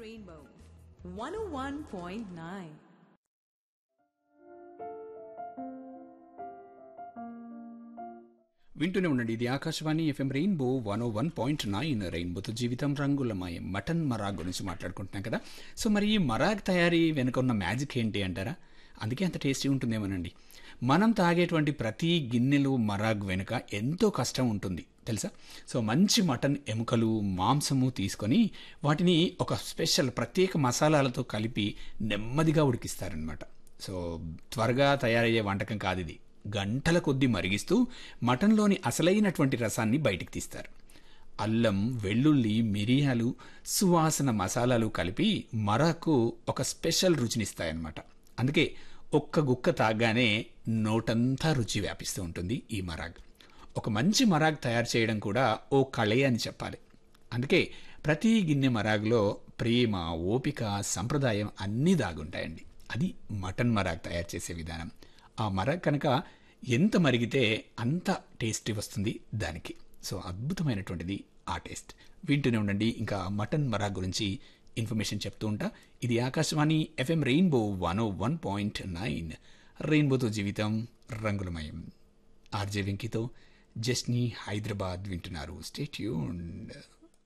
Rainbow 101.9. వింటూనే ఉండండి ఇది Akashvani FM rainbow one O one point nine రెయిన్బోతో జీవితం రంగులమయం మటన్ మరాగ్ గురించి మాట్లాడుకుంటున్నాం కదా సో మరి ఈ మరాగ్ తయారీ వెనుక ఉన్న మ్యాజిక్ ఏంటి అంటారా అందుకే అంత టేస్టీ ఉంటుందేమోనండి మనం తాగేటువంటి ప్రతి గిన్నెలు మరాగ్ వెనుక ఎంతో కష్టం ఉంటుంది తెలుసా సో మంచి మటన్ ఎముకలు మాంసము తీసుకొని వాటిని ఒక స్పెషల్ ప్రత్యేక మసాలాలతో కలిపి నెమ్మదిగా ఉడికిస్తారనమాట సో త్వరగా తయారయ్యే వంటకం కాదు ఇది గంటల కొద్దీ మరిగిస్తూ మటన్లోని అసలైనటువంటి రసాన్ని బయటికి తీస్తారు అల్లం వెల్లుల్లి మిరియాలు సువాసన మసాలాలు కలిపి మరాకు ఒక స్పెషల్ రుచినిస్తాయన్నమాట అందుకే ఒక్క గుక్క తాగ్గానే నోటంతా రుచి వ్యాపిస్తూ ఉంటుంది ఈ మరాగ్ ఒక మంచి మరాగ్ తయారు చేయడం కూడా ఓ కళే అని చెప్పాలి అందుకే ప్రతి గిన్నె మరాగ్లో ప్రేమ ఓపిక సంప్రదాయం అన్నీ దాగుంటాయండి అది మటన్ మరాగ్ తయారు చేసే విధానం ఆ మరాగ్ కనుక ఎంత మరిగితే అంత టేస్టీ వస్తుంది దానికి సో అద్భుతమైనటువంటిది ఆ టేస్ట్ వింటూనే ఉండండి ఇంకా మటన్ మరాగ్ గురించి ఇన్ఫర్మేషన్ చెప్తూ ఉంటా ఇది Akashvani FM rainbow one O one point nine రెయిన్బోతో జీవితం రంగులమయం ఆర్జే వెంకితో జస్ని హైదరాబాద్ వింటున్నారు స్టేట్యూన్